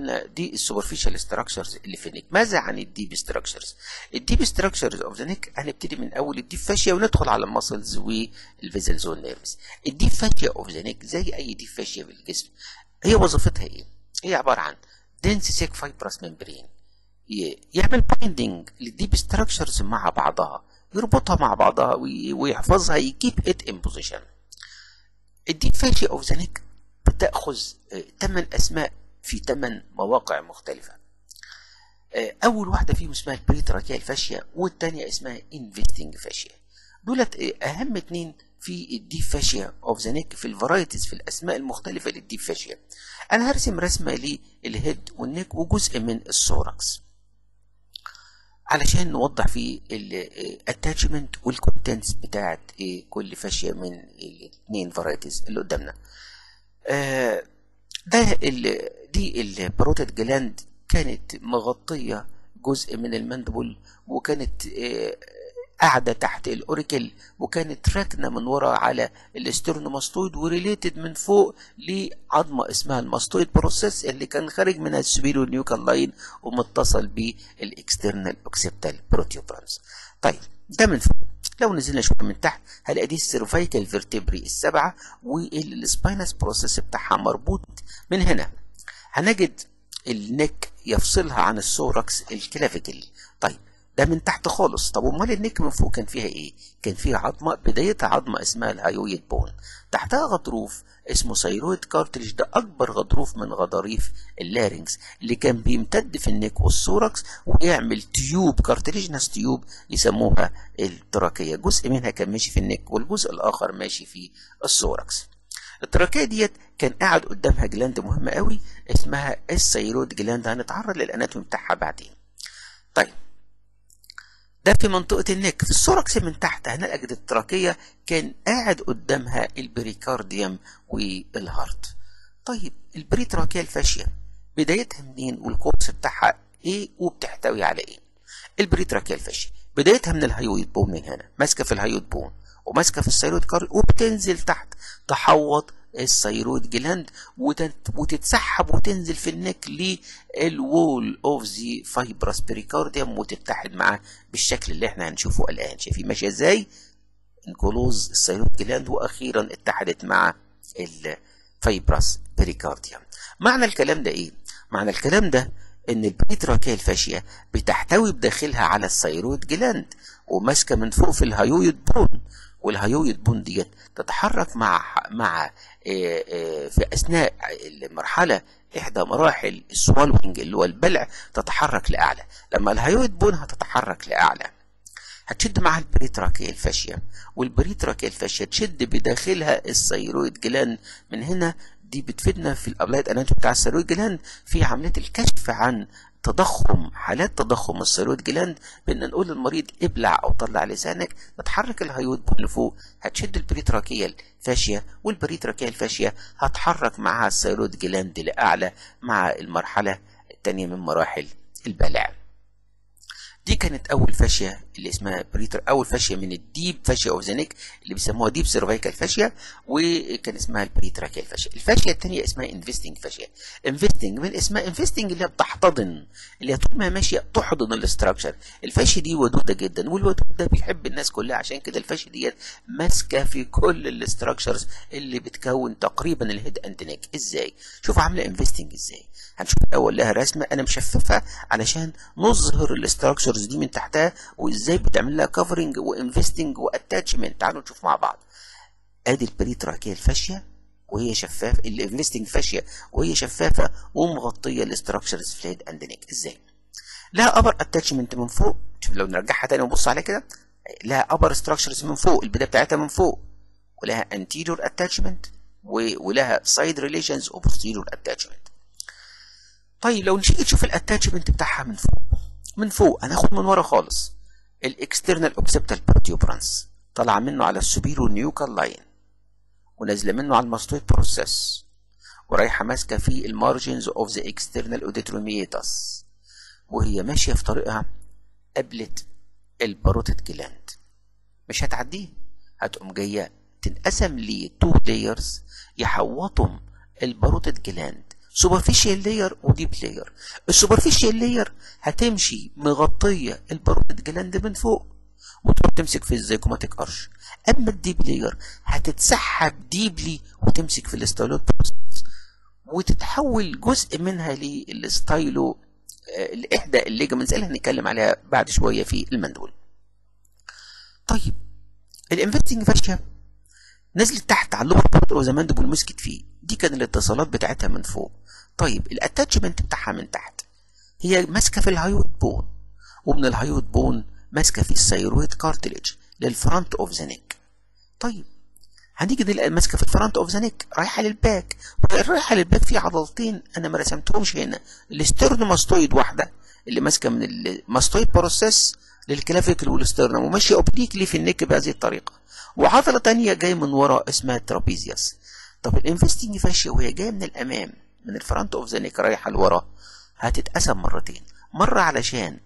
قلنا دي السوبرفيشال ستراكشرز اللي في النيك ماذا عن الديب ستراكشرز الديب ستراكشرز اوف ذا نيك هنبتدي من اول الديب فاشيا وندخل على المسلز والفيزل زون نيرفز الديب فاشيا اوف ذا نيك زي اي ديب فاشيا في الجسم هي وظيفتها ايه هي عباره عن دنس سيك فايبرس ممبرين يعمل بايندنج للديب ستراكشرز مع بعضها يربطها مع بعضها ويحفظها يكيب ات ان بوزيشن الديب فاشيا اوف ذا نيك بتاخذ ثمان اسماء في ثمان مواقع مختلفه اول واحده فيهم اسمها البريتراكيال فاشيا والثانيه اسمها انفستنج فاشيا دولت اهم اثنين في الديب فاشيا اوف ذا نيك في الفرايتيز في الاسماء المختلفه للديب فاشيا انا هرسم رسمه للهيد والنيك وجزء من السوركس علشان نوضح فيه الاتاتشمنت والكونتنتس بتاعت كل فاشيا من الاثنين فرايتيز اللي قدامنا آه ده ال دي البروتيد جلاند كانت مغطية جزء من المندبل وكانت آه قاعدة تحت الأوريكل وكانت راكنة من ورا على الاسترنوماستويد وريليتد من فوق لعظمة اسمها الماستويد بروسيس اللي كان خارج منها السبيرو نيوكال لاين ومتصل بالاكسترنال اوكسيبتال بروتيوبرانس طيب ده من فوق لو نزلنا شويه من تحت هنلاقي دي السيرفايكال فيرتبري السبعه والسباينس بروسيس بتاعها مربوط من هنا هنجد النك يفصلها عن السوركس الكلافيكل طيب ده من تحت خالص طب امال النك من فوق كان فيها ايه كان فيها عظمه بدايتها عظمه اسمها الهايويد بون تحتها غضروف اسمه سيرويد كارتلج ده اكبر غضروف من غضاريف اللارنكس اللي كان بيمتد في النك والسوركس ويعمل تيوب كارتليجنس تيوب يسموها التراكيه جزء منها كان ماشي في النك والجزء الاخر ماشي في السوركس التراكيه ديت كان قاعد قدامها جلاند مهمه قوي اسمها السيرويد جلاند هنتعرض للاناتومي بتاعها بعدين طيب ده في منطقة النك في السوركس من تحت هنلاقي التراكية كان قاعد قدامها البريكارديوم والهارت طيب البريتراكية الفاشية بدايتها منين والكورس بتاعها ايه وبتحتوي على ايه البريتراكية الفاشية بدايتها من الهيويد بون من هنا ماسكة في الهيويد بون وماسكة في الثيرويد كارد وبتنزل تحت تحوط الثيرويد جلاند وتتسحب وتنزل في النك للوول اوف ذا فايبرس بريكارديوم وتتحد معاه بالشكل اللي احنا هنشوفه الان شايفين ماشيه ازاي انكلوز الثيرويد جلاند واخيرا اتحدت مع الفايبرس بريكارديوم معنى الكلام ده ايه معنى الكلام ده ان البريتراكية الفاشية بتحتوي بداخلها على الثيرويد جلاند وماسكه من فوق في الهيويد بون والهيويد بون ديت تتحرك مع مع في اثناء المرحله احدى مراحل السوالوينج اللي هو البلع تتحرك لاعلى لما الهيويد بون هتتحرك لاعلى هتشد معاها البريتراكية الفاشية والبريتراكية الفاشية تشد بداخلها الثيرويد جلاند من هنا دي بتفيدنا في الابلايد اناتومي بتاع الثيرويد جلاند في عمليه الكشف عن تضخم حالات تضخم الثيرويد جلاند بان نقول للمريض ابلع او طلع لسانك نتحرك الهيود لفوق هتشد البريتراكيه الفاشيه والبريتراكيه الفاشيه هتحرك معها الثيرويد جلاند لاعلى مع المرحله الثانيه من مراحل البلع دي كانت اول فاشيه اللي اسمها بريتر اول فاشيه من الديب فاشيه اوف ذا نيك اللي بيسموها ديب سيرفايكال فاشيه وكان اسمها البريتراكيال فاشيه الفاشيه الثانيه اسمها انفستنج فاشيه انفستنج من اسمها انفستنج اللي هي بتحتضن اللي هي طول ما ماشيه تحضن الاستراكشر الفاشيه دي ودوده جدا والودود ده بيحب الناس كلها عشان كده الفاشيه ديت ماسكه في كل الاستراكشرز اللي بتكون تقريبا الهيد اند نيك ازاي شوف عامله انفستنج ازاي هنشوف الاول لها رسمه انا مشففها علشان نظهر الاستراكشرز دي من تحتها وازاي بتعمل لها كفرنج وانفستنج واتاتشمنت تعالوا نشوف مع بعض ادي البريتراكيه الفاشيه وهي شفافه الانفستنج فاشيه وهي شفافه ومغطيه الاستراكشرز في الهيد اند نيك ازاي لها ابر اتاتشمنت من فوق شوف لو نرجعها تاني ونبص عليها كده لها ابر ستراكشرز من فوق البدايه بتاعتها من فوق ولها anterior attachment ولها side relations و posterior attachment طيب لو نشيل تشوف الاتاتشمنت بتاعها من فوق من فوق هناخد من ورا خالص الاكسترنال اوكسبتال بروتيوبرانس طالعه منه على السوبيرو نيوكال لاين ونازله منه على الماستويد بروسيس ورايحه ماسكه في المارجنز اوف ذا اكسترنال اوديتروميتاس وهي ماشيه في طريقها قابلت الباروتيد جلاند مش هتعديه هتقوم جايه تنقسم ل تو لايرز يحوطهم الباروتيد جلاند سوبرفيشال لاير وديب لاير السوبرفيشال لاير هتمشي مغطيه الباروتيد جلاند من فوق وتروح تمسك في الزيكوماتيك ارش اما الديب لاير هتتسحب ديبلي وتمسك في الاستايلوت بروسيس وتتحول جزء منها للستايلو الاحدى الليجمنتس اللي هنتكلم عليها بعد شويه في المندول طيب الانفستنج فاشيا نزلت تحت على اللور بارت اوف ذا ماندبل مسكت فيه دي كان الاتصالات بتاعتها من فوق طيب الاتاتشمنت بتاعها من تحت هي ماسكه في الهايويد بون ومن الهايويد بون ماسكه في الثيرويد كارتليج للفرونت اوف ذا نيك طيب هنيجي نلاقي ماسكه في الفرونت اوف ذا نيك رايحه للباك رايحه للباك في عضلتين انا ما رسمتهمش هنا الاسترنوماستويد واحده اللي ماسكه من الماستويد بروسيس للكلافيكل والاسترنم وماشيه اوبليكلي في النك بهذه الطريقه وعضله تانية جايه من ورا اسمها ترابيزيوس طب الانفستنج فاشيا وهي جايه من الامام من الفرونت اوف ذا نيك رايحه لورا هتتقسم مرتين مره علشان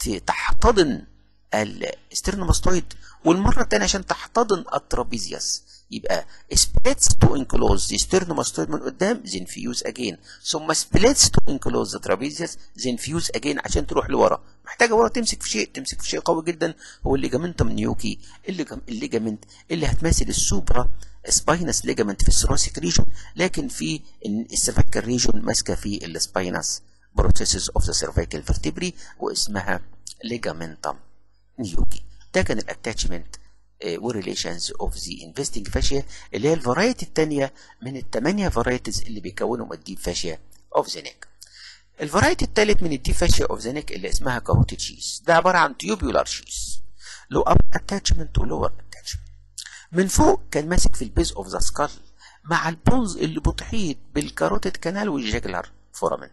تحتضن الاسترنوماستويد والمره الثانيه عشان تحتضن الترابيزيوس يبقى splits to enclose the sternomastoid من قدام then fuse again ثم splits to enclose the trapezius then fuse again عشان تروح لورا محتاجه ورا تمسك في شيء تمسك في شيء قوي جدا هو الليجامنتم نيوكي الليجامنت اللي هتماثل السوبرا سباينس ليجامنت في الثراسيك ريجون لكن في السيرفيكال ريجون ماسكه في السباينس بروسيسز اوف ذا سيرفيكال فيرتبري واسمها ليجامنتم نيوكي ده كان الاتاتشمنت وريليشنز اوف ذا انفستنج فاشيا اللي هي الفرايتي الثانيه من الثمانيه فرايتيز اللي بيكونوا الديب فاشيا اوف ذا نيك الفرايتي الثالث من الديب فاشيا اوف ذا نيك اللي اسمها كاروتيد شيس ده عباره عن تيوبولار شيس لو اب اتاتشمنت ولور اتاتشمنت من فوق كان ماسك في البيز اوف ذا سكال مع البونز اللي بتحيط بالكاروتيد كانال والجاجلر فورامين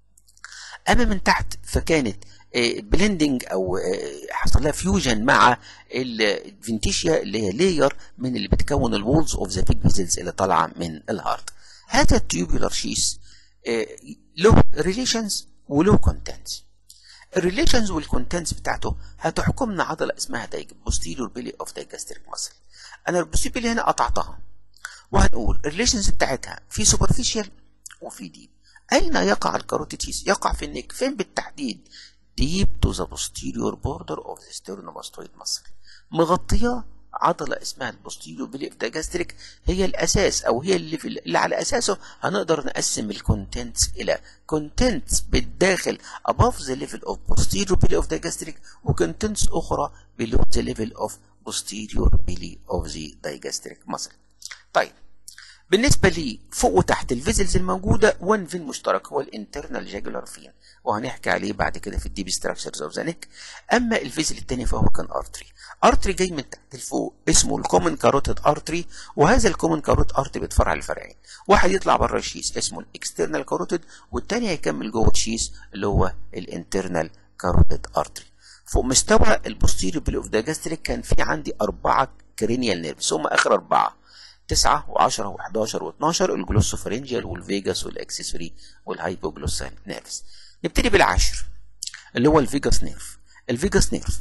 اما من تحت فكانت بلندنج او حصل لها فيوجن مع الفينتيشيا اللي هي لاير من اللي بتكون الوولز اوف ذا بيج فيزلز اللي طالعه من الهارت هذا التيوبولار شيس له ريليشنز وله كونتنتس الريليشنز والكونتنتس بتاعته هتحكمنا عضله اسمها دايج بوستيريور بيلي اوف دايجاستريك ماسل انا البوستيريور بيلي هنا قطعتها وهنقول الريليشنز بتاعتها في سوبرفيشال وفي ديب اين يقع الكاروتيد شيس يقع في النك فين بالتحديد deep to the posterior border of the sternomastoid muscle مغطية عضلة اسمها البوستيريور بيلي دايجاستريك هي الأساس أو هي الليفل اللي على أساسه هنقدر نقسم الكونتنتس إلى كونتنتس بالداخل above the level of posterior belly of digastric وكونتنتس أخرى below the level of posterior belly of the digastric muscle طيب بالنسبة لي فوق وتحت الفيزلز الموجودة وان فين مشترك هو الانترنال جاجولار فين وهنحكي عليه بعد كده في الديب ستراكشرز اوف ذا نيك اما الفيزل الثاني فهو كان ارتري ارتري جاي من تحت لفوق اسمه الكومن كاروتيد ارتري وهذا الكومن كاروتيد ارتري بيتفرع لفرعين واحد يطلع بره الشيس اسمه الاكسترنال كاروتيد والثاني هيكمل جوه الشيس اللي هو الانترنال كاروتيد ارتري فوق مستوى البوستيريو بيلي اوف داجاستريك كان في عندي اربعه كرينيال نيرفز هم اخر اربعه 9 و10 و11 و12 الجلوسوفرنجيال والفيجاس والاكسسوري والهايبوجلوسال نيرفز نبتدي بالعاشر اللي هو الفيجاس نيرف الفيجاس نيرف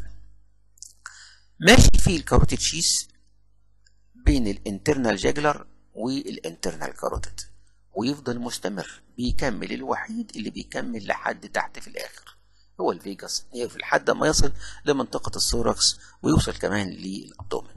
ماشي فيه الكاروتيد شيس بين الانترنال جاجلر والانترنال كاروتيد ويفضل مستمر بيكمل الوحيد اللي بيكمل لحد تحت في الاخر هو الفيجاس نيرف لحد ما يصل لمنطقة الثوركس ويوصل كمان للابدومين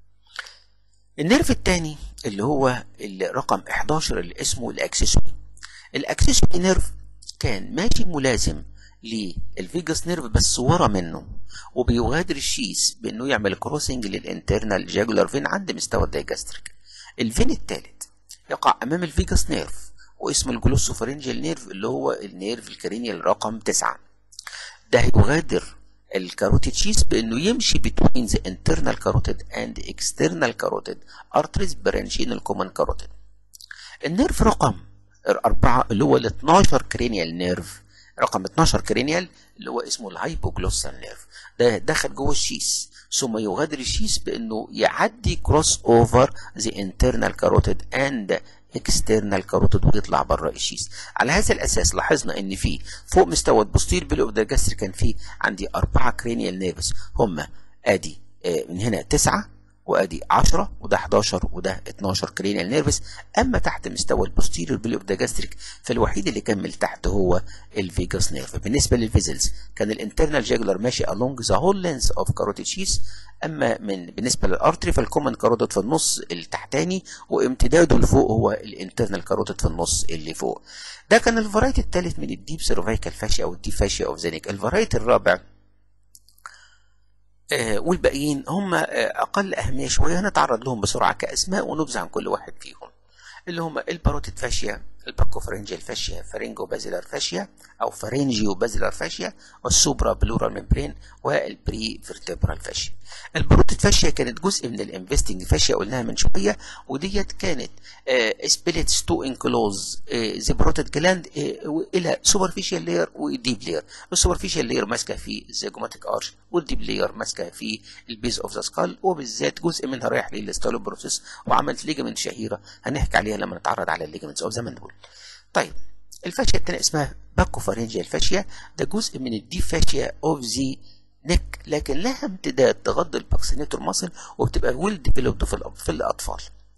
النيرف الثاني اللي هو الرقم 11 اللي اسمه الاكسسوري الاكسسوري نيرف كان ماشي ملازم للفيجاس نيرف بس ورا منه وبيغادر الشيس بانه يعمل كروسنج للانترنال جاجولار فين عند مستوى الدايجاستريك الفين الثالث يقع امام الفيجاس نيرف واسمه الجلوسوفرنجيال نيرف اللي هو النيرف الكرينيال رقم 9 ده هيغادر الكاروتيد شيس بانه يمشي between the internal carotid and external carotid arteries برانشين الكومن كاروتيد النيرف رقم أربعة اللي هو ال 12 كرينيال نيرف رقم 12 كرينيال اللي هو اسمه الهايبوجلوسال نيرف ده دخل جوه الشيس ثم يغادر الشيس بانه يعدي كروس اوفر ذا internal carotid and external carotid ويطلع بره الشيس على هذا الاساس لاحظنا ان في فوق مستوى البوستير بيلو ده جاستر كان في عندي اربعه كرينيال نيرفز هم ادي من هنا تسعه وادي 10 وده 11 وده 12 كرينيال نيرفس اما تحت مستوى البوستيريور بيلي اوف ذا جاستريك فالوحيد اللي كمل تحت هو الفيجاس نيرف بالنسبه للفيزلز كان الانترنال جاجلر ماشي along the whole length of carotid sheath اما من بالنسبه للارتري فالكومن كاروتيد في النص التحتاني وامتداده لفوق هو الانترنال كاروتيد في النص اللي فوق ده كان الفرايتي الثالث من الديب سيرفايكال فاشيا او الديب فاشيا اوف زينيك الفرايتي الرابع آه والباقيين هم آه اقل اهميه شويه هنتعرض لهم بسرعه كاسماء ونبذه عن كل واحد فيهم اللي هم الباروتيد فاشيا الباكوفرنجيال فاشيا فارينجو بازيلار فاشيا او فارينجيو بازيلار فاشيا والسوبرا بلورال ممبرين والبري فيرتبرال فاشيا الباروتيد فاشيا كانت جزء من الانفستنج فاشيا قلناها من شويه وديت كانت سبليتس تو انكلوز ذا باروتيد جلاند الى سوبرفيشال لاير وديب لاير السوبرفيشال لاير ماسكه في الزيجوماتيك ارش والديب لاير ماسكه في البيز اوف ذا سكال وبالذات جزء منها رايح للستالو بروسيس وعملت ليجمنت شهيره هنحكي عليها لما نتعرض على الليجمنتس اوف ذا مندبل طيب الفاشيا الثانيه اسمها باكوفارنجيال فاشيا ده جزء من الدي فاشيا اوف ذا نك لكن لها امتداد تغطي الباكسينيتور ماسل وبتبقى ويل ديفلوبد في, في الاطفال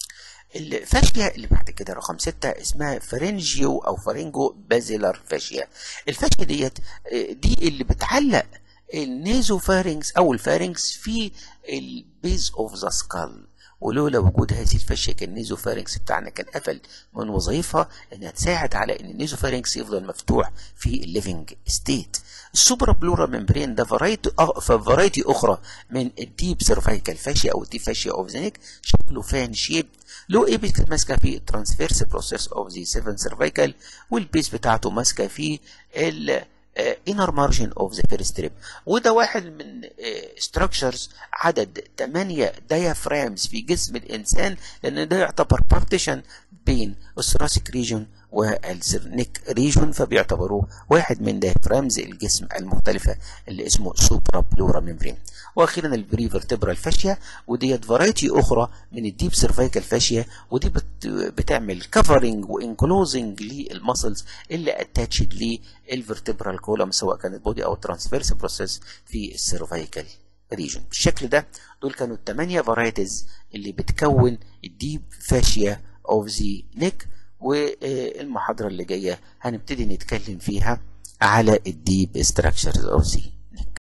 الفاشيا اللي بعد كده رقم ستة اسمها فرنجيو او فرنجو بازيلار فاشيا الفاشيا ديت دي اللي بتعلق النيزو فارنكس او الفارنكس في البيز اوف ذا سكال ولولا وجود هذه الفاشيا كان النيزو فارنكس بتاعنا كان قفل من وظيفها انها تساعد على ان النيزو فارنكس يفضل مفتوح في الليفنج ستيت السوبرا بلورا ممبرين ده فرايتي فرايتي اخرى من الديب سيرفايكال فاشيا او الديب فاشيا اوف ذا نيك شكله فان شيب له ايبس كانت ماسكه في الترانسفيرس بروسيس اوف ذا 7 سيرفايكال والبيس بتاعته ماسكه في ال inner margin of the first rib وده واحد من structures عدد 8 diaphragms في جسم الإنسان لأن ده يعتبر partition بين الثراسيك ريجون والسرنيك ريجون فبيعتبروه واحد من ديافرامز الجسم المختلفة اللي اسمه سوبرا بلورا ميمبرين واخيرا البري فيرتبرال فاشيا وديت فرايتي اخرى من الديب سيرفايكال فاشيا ودي بت بتعمل كفرنج وانكلوزنج للمسلز اللي اتاتشد للفيرتبرال كولوم سواء كانت بودي او ترانسفيرس بروسيس في السيرفايكال ريجون بالشكل ده دول كانوا الثمانية فرايتيز اللي بتكون الديب فاشيا اوف ذا نيك والمحاضرة اللي جاية هنبتدي نتكلم فيها على الديب structures of the